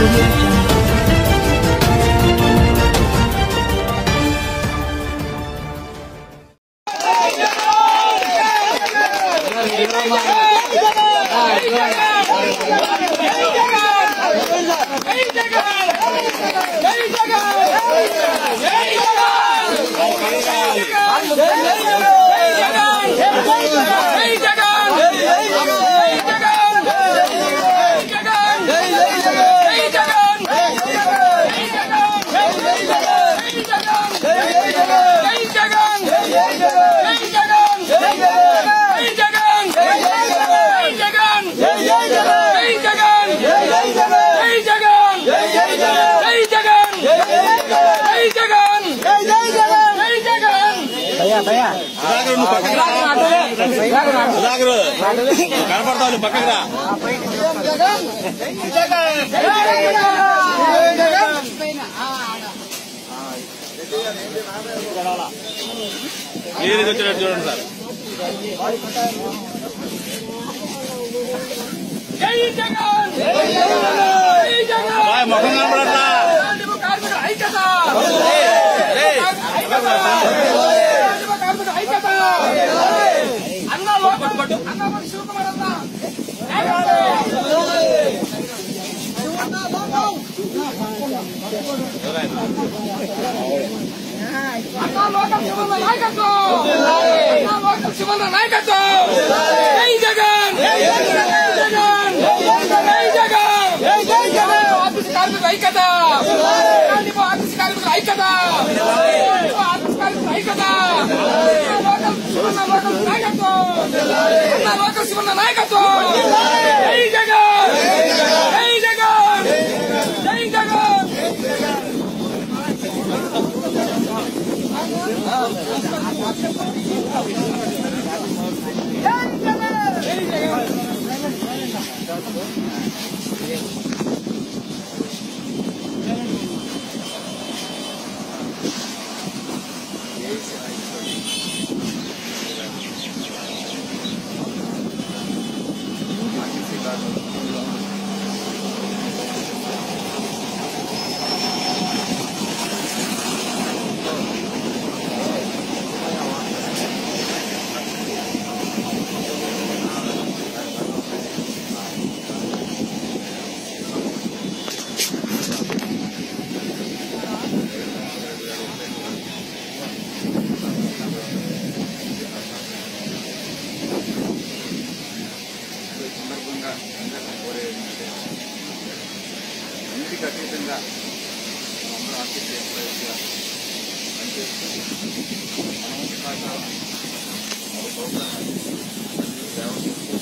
audio jungle. కనపడతావు పక్కకి రా ఏది వచ్చినట్టు చూడండి సార్ బాయ్ ముఖం కనపడట్లా సందర్భంగా అందరినీ కోరేది ఏంటంటే అన్నిటికీ అతీతంగా మనందరూ ఆర్టీసీ ఎంప్లాయీస్గా పనిచేస్తూ మనం కాక ఒక ప్రోగ్రామ్ సేవ చేస్తూ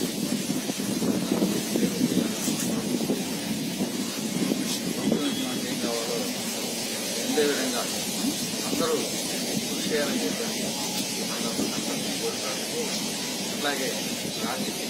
ప్రభుత్వం మనకి ఏం కావాలో అందే విధంగా అందరూ కృషి చేయాలని చెప్పాను అందరినీ కోరుతాను అట్లాగే రాజకీయ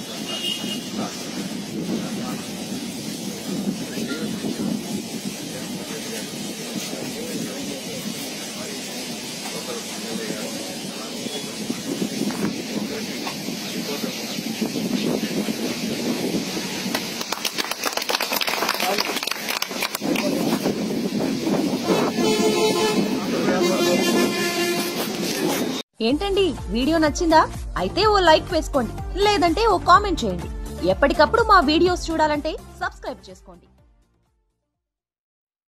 ఏంటండి వీడియో నచ్చిందా అయితే ఓ లైక్ వేసుకోండి లేదంటే ఓ కామెంట్ చేయండి ఎప్పటికప్పుడు మా వీడియోస్ చూడాలంటే సబ్స్క్రైబ్ చేసుకోండి